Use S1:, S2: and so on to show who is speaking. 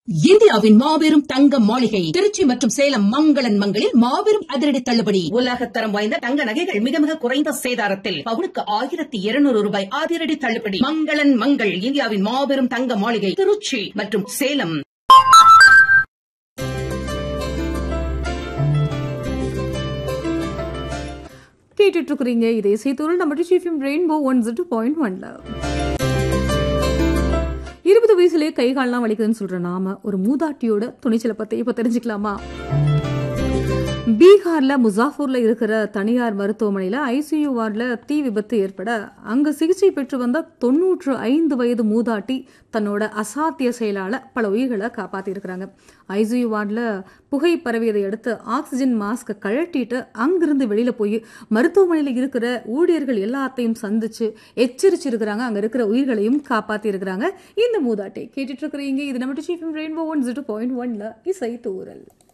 S1: இந்தியாவின் மாபெரும் தங்க மாளிகை திருச்சி மற்றும் சேலம் மங்களன் மங்களில் மாபெரும் அதிரடி தள்ளுபடி உலகத்தரம் வாய்ந்த தங்க நகைகள் மிக மிக குறைந்த சேதாரத்தில் பவுனுக்கு ஆயிரத்தி இருநூறு ரூபாய் அதிரடி தள்ளுபடி மங்களன் மங்கள் இந்தியாவின் மாபெரும் தங்க மாளிகை திருச்சி மற்றும் சேலம்
S2: கேட்டுட்டு இருக்கிறீங்க இதே செய்தோல் நம்ம டிச்சிஃபிம் ரெயின்போ ஒன் டூ பாயிண்ட் ஒன்ல இருபது வயசுலயே கை கால்லாம் வலிக்குதுன்னு சொல்ற நாம ஒரு மூதாட்டியோட துணிச்சலை பத்தி இப்ப தெரிஞ்சுக்கலாமா பீகார்ல முசாஃபூர்ல இருக்கிற தனியார் மருத்துவமனையில ஐசியூ வார்டுல தீ விபத்து ஏற்பட அங்க சிகிச்சை பெற்று வந்த தொன்னூற்று ஐந்து வயது மூதாட்டி தன்னோட அசாத்திய செயலால பல உயிர்களை காப்பாத்தி இருக்கிறாங்க ஐசியூ வார்டுல புகை பரவியதை அடுத்து ஆக்சிஜன் மாஸ்க் கழட்டிட்டு அங்கிருந்து வெளியில போய் மருத்துவமனையில இருக்கிற ஊழியர்கள் எல்லாத்தையும் சந்திச்சு எச்சரிச்சிருக்கிறாங்க அங்க இருக்கிற உயிர்களையும் காப்பாத்தி இருக்கிறாங்க இந்த மூதாட்டை கேட்டுட்டு இருக்கிறீங்க இது நம்ம சீஃப் ரெயின்போ ஒன் ஜீரோ பாயிண்ட் ஒன்ல இசை தூரல்